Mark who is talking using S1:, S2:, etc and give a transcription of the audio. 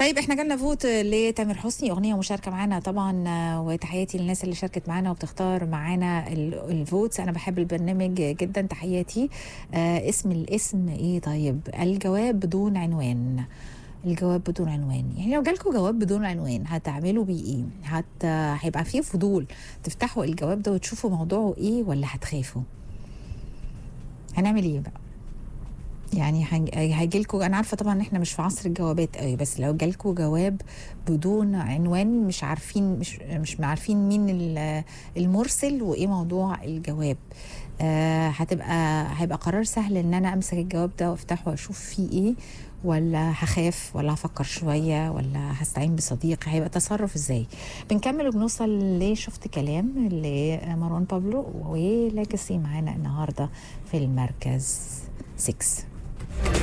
S1: طيب احنا جالنا فوت لتامر حسني اغنيه مشاركه معانا طبعا آه، وتحياتي للناس اللي شاركت معانا وبتختار معانا ال- الفوتس انا بحب البرنامج جدا تحياتي آه اسم الاسم ايه طيب الجواب بدون عنوان الجواب بدون عنوان يعني لو جالكوا جواب بدون عنوان هتعملوا بيه ايه هت هيبقى فيه فضول تفتحوا الجواب ده وتشوفوا موضوعه ايه ولا هتخافوا هنعمل ايه بقى يعني هيجي لكم انا عارفه طبعا ان احنا مش في عصر الجوابات قوي بس لو جالكوا جواب بدون عنوان مش عارفين مش مش عارفين مين ال- المرسل وايه موضوع الجواب آه هتبقى هيبقى قرار سهل ان انا امسك الجواب ده وافتحه واشوف فيه ايه ولا هخاف ولا هفكر شويه ولا هستعين بصديق هيبقى تصرف ازاي بنكمل وبنوصل لشفت كلام لمروان بابلو ولاجسي معانا النهارده في المركز 6